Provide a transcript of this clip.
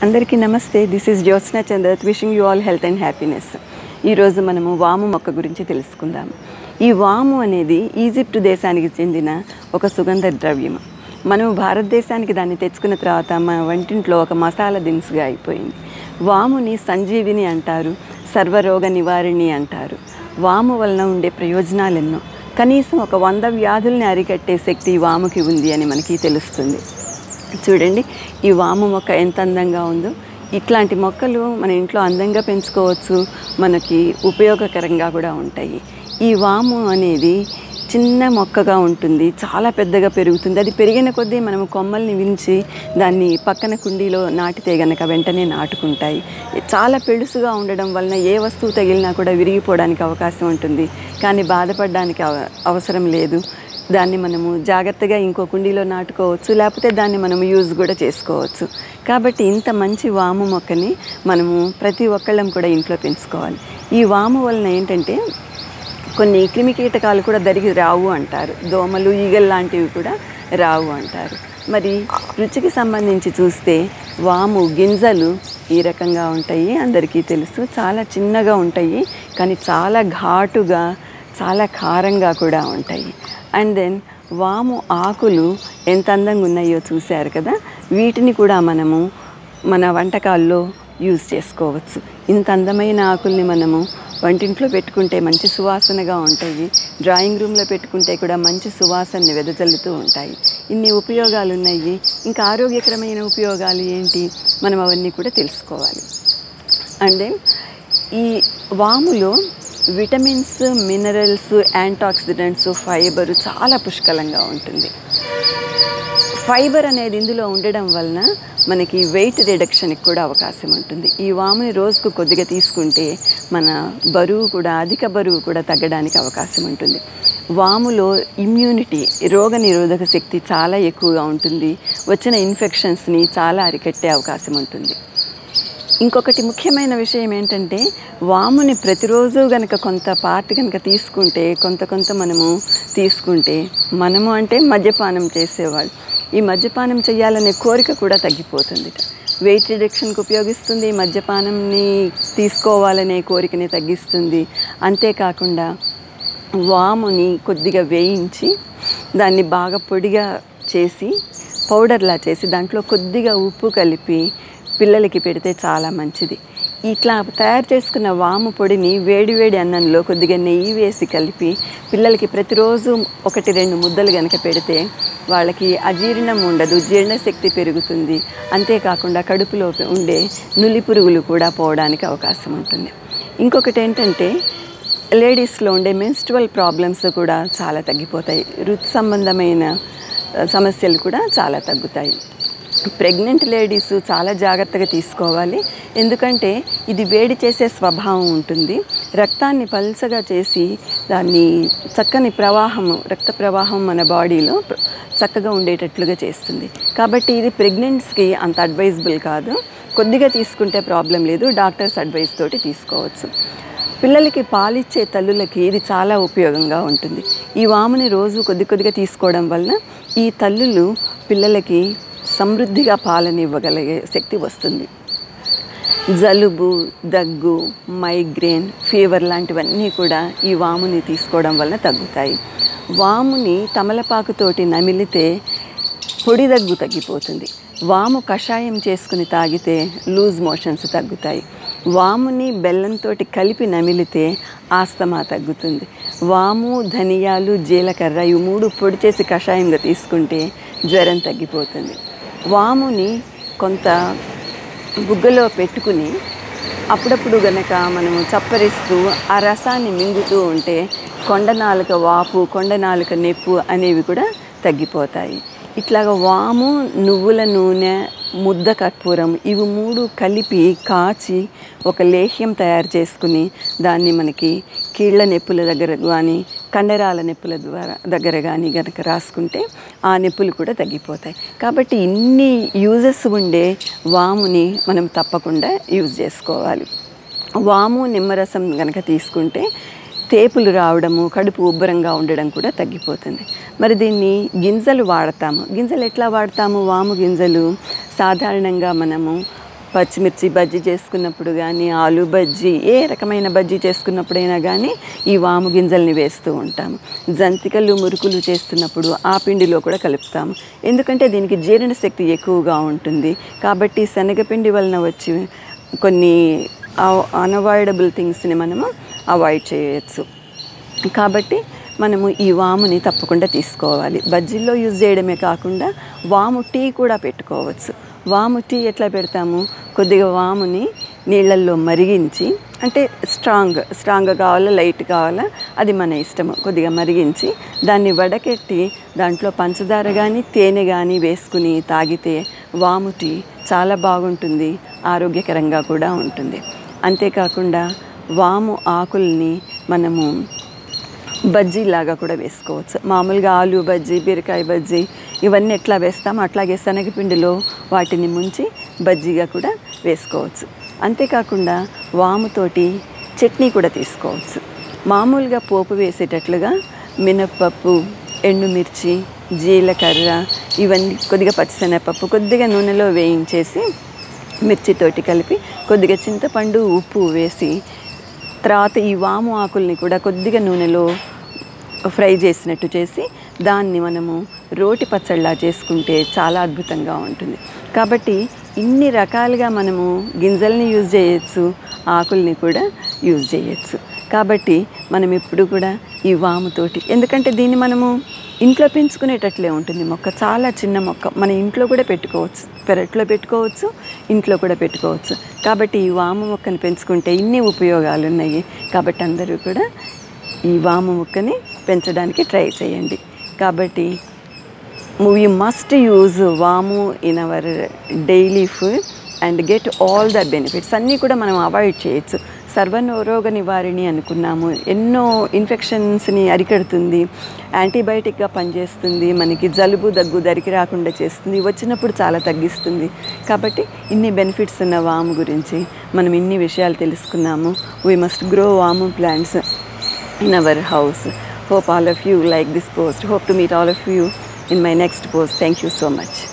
అందరికీ నమస్తే this is Jyotsna Chandrat wishing you all health and happiness ఈరోజు మనము వాము మొక్క గురించి తెలుసుకుందాం ఈ వాము అనేది ఈజిప్ట్ దేశానికి చెందిన ఒక సుగంధ ద్రవ్యం మనం భారతదేశానికి దాన్ని తెచ్చుకున్న తర్వాత మన వంటింట్లో ఒక మసాలా దినుసుగా అయిపోయింది వాముని సంజీవిని అంటారు సర్వరోగ నివారిణి అంటారు వాము వలన ఉండే ప్రయోజనాలు ఎన్నో కనీసం ఒక వంద వ్యాధుల్ని అరికట్టే శక్తి ఈ వాముకి ఉంది అని మనకి తెలుస్తుంది చూడండి ఈ వాము మొక్క ఎంత అందంగా ఉందో ఇట్లాంటి మొక్కలు మన ఇంట్లో అందంగా పెంచుకోవచ్చు మనకి ఉపయోగకరంగా కూడా ఉంటాయి ఈ వాము అనేది చిన్న మొక్కగా ఉంటుంది చాలా పెద్దగా పెరుగుతుంది అది పెరిగిన కొద్దీ మనము కొమ్మల్ని వించి దాన్ని పక్కన కుండీలో నాటితే గనక వెంటనే నాటుకుంటాయి చాలా పెళుసుగా ఉండడం వలన ఏ వస్తువు తగిలినా కూడా విరిగిపోవడానికి అవకాశం ఉంటుంది కానీ బాధపడడానికి అవ- అవసరం లేదు దాన్ని మనము జాగ్రత్తగా ఇంకో కుండీలో నాటుకోవచ్చు లేకపోతే దాన్ని మనము యూజ్ కూడా చేసుకోవచ్చు కాబట్టి ఇంత మంచి వాము మొక్కని మనము ప్రతి ఒక్కళ్ళం కూడా ఇంట్లో పెంచుకోవాలి ఈ వాము వలన ఏంటంటే కొన్ని క్రిమి కీటకాలు కూడా దరిగి రావు అంటారు దోమలు ఈగలు లాంటివి కూడా రావు అంటారు మరి రుచికి సంబంధించి చూస్తే వాము గింజలు ఈ రకంగా ఉంటాయి అందరికీ తెలుసు చాలా చిన్నగా ఉంటాయి కానీ చాలా ఘాటుగా చాలా కారంగా కూడా ఉంటాయి అండ్ దెన్ వాము ఆకులు ఎంత అందంగా ఉన్నాయో చూశారు కదా వీటిని కూడా మనము మన వంటకాల్లో యూజ్ చేసుకోవచ్చు ఇంత అందమైన ఆకుల్ని మనము వంటింట్లో పెట్టుకుంటే మంచి సువాసనగా ఉంటాయి డ్రాయింగ్ రూమ్లో పెట్టుకుంటే కూడా మంచి సువాసనని వెదజల్లుతూ ఉంటాయి ఇన్ని ఉపయోగాలు ఉన్నాయి ఇంకా ఆరోగ్యకరమైన ఉపయోగాలు ఏంటి మనం అవన్నీ కూడా తెలుసుకోవాలి అండ్ దెన్ ఈ వాములో విటమిన్స్ మినరల్స్ యాంటాక్సిడెంట్స్ ఫైబర్ చాలా పుష్కలంగా ఉంటుంది ఫైబర్ అనేది ఇందులో ఉండడం వలన మనకి వెయిట్ రిడక్షన్కి కూడా అవకాశం ఉంటుంది ఈ వాముని రోజుకు కొద్దిగా తీసుకుంటే మన బరువు కూడా అధిక బరువు కూడా తగ్గడానికి అవకాశం ఉంటుంది వాములో ఇమ్యూనిటీ రోగ నిరోధక శక్తి చాలా ఎక్కువగా ఉంటుంది వచ్చిన ఇన్ఫెక్షన్స్ని చాలా అరికట్టే అవకాశం ఉంటుంది ఇంకొకటి ముఖ్యమైన విషయం ఏంటంటే వాముని ప్రతిరోజు గనక కొంత పార్ట్ కనుక తీసుకుంటే కొంత కొంత మనము తీసుకుంటే మనము అంటే మద్యపానం చేసేవాళ్ళు ఈ మద్యపానం చేయాలనే కోరిక కూడా తగ్గిపోతుంది వెయిట్ రిడక్షన్కి ఉపయోగిస్తుంది మద్యపానంని తీసుకోవాలనే కోరికని తగ్గిస్తుంది అంతేకాకుండా వాముని కొద్దిగా వేయించి దాన్ని బాగా పొడిగా చేసి పౌడర్లా చేసి దాంట్లో కొద్దిగా ఉప్పు కలిపి పిల్లలకి పెడితే చాలా మంచిది ఇట్లా తయారు చేసుకున్న వాము పొడిని వేడివేడి అన్నంలో కొద్దిగా నెయ్యి వేసి కలిపి పిల్లలకి ప్రతిరోజు ఒకటి రెండు ముద్దలు కనుక పెడితే వాళ్ళకి అజీర్ణం ఉండదు జీర్ణశక్తి పెరుగుతుంది అంతేకాకుండా కడుపులో ఉండే నులి పురుగులు కూడా పోవడానికి అవకాశం ఉంటుంది ఇంకొకటి ఏంటంటే లేడీస్లో ఉండే మెన్స్ట్రువల్ ప్రాబ్లమ్స్ కూడా చాలా తగ్గిపోతాయి ఋతు సంబంధమైన ఆ, సమస్యలు కూడా చాలా తగ్గుతాయి ప్రెగ్నెంట్ లేడీస్ చాలా జాగ్రత్తగా తీసుకోవాలి ఎందుకంటే ఇది వేడి చేసే స్వభావం ఉంటుంది రక్తాన్ని పల్చగా చేసి దాన్ని చక్కని ప్రవాహము రక్త ప్రవాహం మన బాడీలో ప్ర- చక్కగా ఉండేటట్లుగా చేస్తుంది కాబట్టి ఇది ప్రెగ్నెంట్స్కి అంత అడ్వైజబుల్ కాదు కొద్దిగా తీసుకుంటే ప్రాబ్లం లేదు డాక్టర్స్ అడ్వైస్ తోటి తీసుకోవచ్చు పిల్లలకి పాలిచ్చే తల్లులకి ఇది చాలా ఉపయోగంగా ఉంటుంది ఈ వాముని రోజు కొద్ది కొద్దిగా తీసుకోవడం వలన ఈ తల్లులు పిల్లలకి సమృద్ధిగా పాలనివ్వగలిగే శక్తి వస్తుంది జలుబు దగ్గు మైగ్రేన్ ఫీవర్ లాంటివన్నీ కూడా ఈ వాముని తీసుకోవడం వలన తగ్గుతాయి వాముని తమలపాకుతోటి నమిలితే పొడి దగ్గు తగ్గిపోతుంది వాము కషాయం చేసుకుని తాగితే లూజ్ మోషన్స్ తగ్గుతాయి వాముని బెల్లంతో కలిపి నమిలితే ఆస్తమా తగ్గుతుంది వాము ధనియాలు జీలకర్ర ఇవి మూడు పొడి చేసి కషాయంగా తీసుకుంటే జ్వరం తగ్గిపోతుంది వాముని కొంత బుగ్గలో పెట్టుకుని అప్పుడప్పుడు గనక మనము చప్పరిస్తూ ఆ రసాన్ని మింగుతూ ఉంటే కొండనాలుక వాపు కొండనాలుక నొప్పు అనేవి కూడా తగ్గిపోతాయి ఇట్లాగ వాము నువ్వుల నూనె ముద్ద కర్పూరం ఇవి మూడు కలిపి కాచి ఒక లేహ్యం తయారు చేసుకుని దాన్ని మనకి కీళ్ళ నొప్పుల దగ్గర కానీ కండరాల నొప్పుల ద్వారా దగ్గర కానీ గనక రాసుకుంటే ఆ నొప్పులు కూడా తగ్గిపోతాయి కాబట్టి ఇన్ని యూజెస్ ఉండే వాముని మనం తప్పకుండా యూజ్ చేసుకోవాలి వాము నిమ్మరసం గనక తీసుకుంటే తేపులు రావడము కడుపు ఉబ్బరంగా ఉండడం కూడా తగ్గిపోతుంది మరి దీన్ని గింజలు వాడతాము గింజలు ఎట్లా వాడతాము వాము గింజలు సాధారణంగా మనము పచ్చిమిర్చి బజ్జీ చేసుకున్నప్పుడు కానీ ఆలు బజ్జీ ఏ రకమైన బజ్జీ చేసుకున్నప్పుడైనా కానీ ఈ వాము గింజల్ని వేస్తూ ఉంటాము జంతికలు మురుకులు చేస్తున్నప్పుడు ఆ పిండిలో కూడా కలుపుతాము ఎందుకంటే దీనికి జీర్ణశక్తి ఎక్కువగా ఉంటుంది కాబట్టి శనగపిండి వలన వచ్చి కొన్ని అన్అవాయిడబుల్ థింగ్స్ని మనము అవాయిడ్ చేయవచ్చు కాబట్టి మనము ఈ వాముని తప్పకుండా తీసుకోవాలి బజ్జీల్లో యూజ్ చేయడమే కాకుండా వాము టీ కూడా పెట్టుకోవచ్చు వాము టీ ఎట్లా పెడతాము కొద్దిగా వాముని నీళ్ళల్లో మరిగించి అంటే స్ట్రాంగ్ స్ట్రాంగ్ కావాలా లైట్ కావాలా అది మన ఇష్టము కొద్దిగా మరిగించి దాన్ని వడకెట్టి దాంట్లో పంచదార కానీ తేనె కానీ వేసుకుని తాగితే వాము టీ చాలా బాగుంటుంది ఆరోగ్యకరంగా కూడా ఉంటుంది అంతేకాకుండా వాము ఆకుల్ని మనము బజ్జీలాగా కూడా వేసుకోవచ్చు మామూలుగా ఆలు బజ్జీ బీరకాయ బజ్జీ ఇవన్నీ ఎట్లా వేస్తామో అట్లాగే శనగపిండిలో వాటిని ముంచి బజ్జీగా కూడా వేసుకోవచ్చు అంతేకాకుండా వాముతోటి చట్నీ కూడా తీసుకోవచ్చు మామూలుగా పోపు వేసేటట్లుగా మినప్పప్పు ఎండుమిర్చి జీలకర్ర ఇవన్నీ కొద్దిగా పచ్చిశనగపప్పు కొద్దిగా నూనెలో వేయించేసి మిర్చితోటి కలిపి కొద్దిగా చింతపండు ఉప్పు వేసి తర్వాత ఈ వాము ఆకుల్ని కూడా కొద్దిగా నూనెలో ఫ్రై చేసినట్టు చేసి దాన్ని మనము రోటి పచ్చళ్ళలా చేసుకుంటే చాలా అద్భుతంగా ఉంటుంది కాబట్టి ఇన్ని రకాలుగా మనము గింజల్ని యూజ్ చేయొచ్చు ఆకుల్ని కూడా యూజ్ చేయొచ్చు కాబట్టి మనం ఎప్పుడు కూడా ఈ వాముతోటి ఎందుకంటే దీన్ని మనము ఇంట్లో పెంచుకునేటట్లే ఉంటుంది మొక్క చాలా చిన్న మొక్క మన ఇంట్లో కూడా పెట్టుకోవచ్చు పెరట్లో పెట్టుకోవచ్చు ఇంట్లో కూడా పెట్టుకోవచ్చు కాబట్టి ఈ వాము మొక్కను పెంచుకుంటే ఇన్ని ఉపయోగాలు ఉన్నాయి కాబట్టి అందరూ కూడా ఈ వాము మొక్కని పెంచడానికి ట్రై చేయండి కాబట్టి వీ మస్ట్ యూజ్ వాము in our daily food and get all the benefits అన్నీ కూడా మనం అవాయిడ్ చేయొచ్చు సర్వరోగ నివారిణి అనుకున్నాము ఎన్నో ఇన్ఫెక్షన్స్ని అరికడుతుంది యాంటీబయాటిక్గా పనిచేస్తుంది మనకి జలుబు దగ్గు దరికి రాకుండా చేస్తుంది వచ్చినప్పుడు చాలా తగ్గిస్తుంది కాబట్టి ఇన్ని బెనిఫిట్స్ ఉన్న వాము గురించి మనం ఇన్ని విషయాలు తెలుసుకున్నాము వీ మస్ట్ గ్రో వాము plants in our house. Hope all of you like this post. Hope to meet all of you in my next post. Thank you so much.